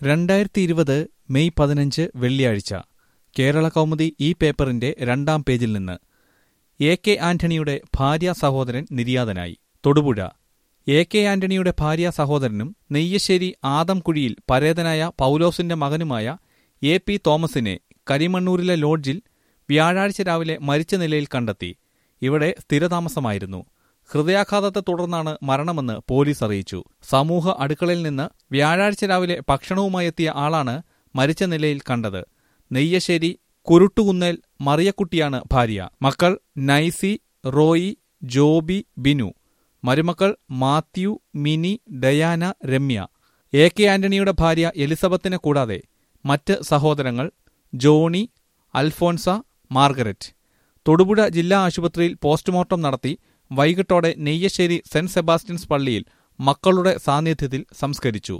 രണ്ടായിരത്തി ഇരുപത് മെയ് പതിനഞ്ച് വെള്ളിയാഴ്ച കേരള കൗമുദി ഈ പേപ്പറിന്റെ രണ്ടാം പേജിൽ നിന്ന് എ കെ ആന്റണിയുടെ ഭാര്യ സഹോദരൻ നിര്യാതനായി തൊടുപുഴ എ കെ ആന്റണിയുടെ ഭാര്യ സഹോദരനും നെയ്യശ്ശേരി ആദംകുഴിയിൽ പരേതനായ പൗലോസിന്റെ മകനുമായ എ പി തോമസിനെ കരിമണ്ണൂരിലെ ലോഡ്ജിൽ വ്യാഴാഴ്ച രാവിലെ മരിച്ച നിലയിൽ കണ്ടെത്തി ഇവിടെ സ്ഥിരതാമസമായിരുന്നു ഹൃദയാഘാതത്തെ തുടർന്നാണ് മരണമെന്ന് പോലീസ് അറിയിച്ചു സമൂഹ അടുക്കളയിൽ നിന്ന് വ്യാഴാഴ്ച രാവിലെ ഭക്ഷണവുമായി എത്തിയ ആളാണ് മരിച്ച നിലയിൽ കണ്ടത് നെയ്യശ്ശേരി കുരുട്ടുകുന്നേൽ മറിയക്കുട്ടിയാണ് ഭാര്യ മക്കൾ നൈസി റോയി ജോബി ബിനു മരുമക്കൾ മാത്യു മിനി ഡയാന രമ്യ എ കെ ആന്റണിയുടെ ഭാര്യ എലിസബത്തിനെ കൂടാതെ മറ്റ് സഹോദരങ്ങൾ ജോണി അൽഫോൻസ മാർഗരറ്റ് തൊടുപുഴ ജില്ലാ ആശുപത്രിയിൽ പോസ്റ്റ്മോർട്ടം നടത്തി വൈകിട്ടോടെ നെയ്യശ്ശേരി സെന്റ് സെബാസ്റ്റ്യൻസ് പള്ളിയിൽ മക്കളുടെ സാന്നിധ്യത്തിൽ സംസ്കരിച്ചു